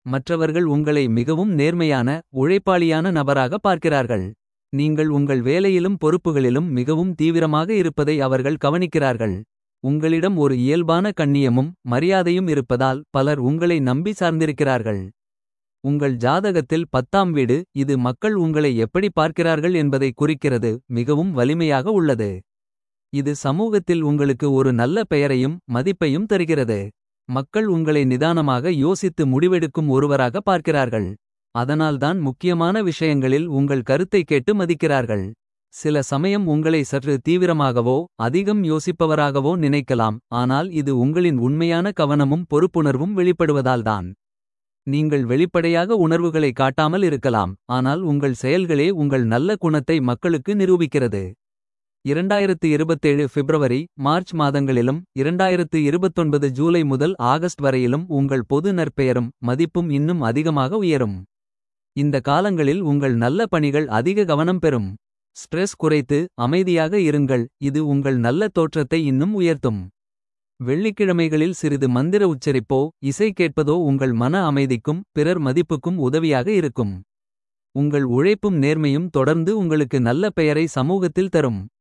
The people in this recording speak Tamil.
மற்றவர்கள் உங்களை மிகவும் நேர்மையான உழைப்பாளியான நபராக பார்க்கிறார்கள் நீங்கள் உங்கள் வேலையிலும் பொறுப்புகளிலும் மிகவும் தீவிரமாக இருப்பதை அவர்கள் கவனிக்கிறார்கள் உங்களிடம் ஒரு இயல்பான கண்ணியமும் மரியாதையும் இருப்பதால் பலர் உங்களை நம்பி சார்ந்திருக்கிறார்கள் உங்கள் ஜாதகத்தில் பத்தாம் வீடு இது மக்கள் உங்களை எப்படி பார்க்கிறார்கள் என்பதை குறிக்கிறது மிகவும் வலிமையாக உள்ளது இது சமூகத்தில் உங்களுக்கு ஒரு நல்ல பெயரையும் மதிப்பையும் தருகிறது மக்கள் உங்களை நிதானமாக யோசித்து முடிவெடுக்கும் ஒருவராக பார்க்கிறார்கள் அதனால்தான் முக்கியமான விஷயங்களில் உங்கள் கருத்தை கேட்டு மதிக்கிறார்கள் சில சமயம் உங்களை சற்று தீவிரமாகவோ அதிகம் யோசிப்பவராகவோ நினைக்கலாம் ஆனால் இது உங்களின் உண்மையான கவனமும் பொறுப்புணர்வும் வெளிப்படுவதால்தான் நீங்கள் வெளிப்படையாக உணர்வுகளை காட்டாமல் இருக்கலாம் ஆனால் உங்கள் செயல்களே உங்கள் நல்ல குணத்தை மக்களுக்கு நிரூபிக்கிறது இரண்டாயிரத்து இருபத்தேழு பிப்ரவரி மார்ச் மாதங்களிலும் இரண்டாயிரத்து இருபத்தொன்பது ஜூலை முதல் ஆகஸ்ட் வரையிலும் உங்கள் பொது நற்பெயரும் மதிப்பும் இன்னும் அதிகமாக உயரும் இந்த காலங்களில் உங்கள் நல்ல பணிகள் அதிக கவனம் பெறும் ஸ்ட்ரெஸ் குறைத்து அமைதியாக இருங்கள் இது உங்கள் நல்ல தோற்றத்தை இன்னும் உயர்த்தும் வெள்ளிக்கிழமைகளில் சிறிது மந்திர உச்சரிப்போ இசை கேட்பதோ உங்கள் மன அமைதிக்கும் பிறர் மதிப்புக்கும் உதவியாக இருக்கும் உங்கள் உழைப்பும் நேர்மையும் தொடர்ந்து உங்களுக்கு நல்ல பெயரை சமூகத்தில் தரும்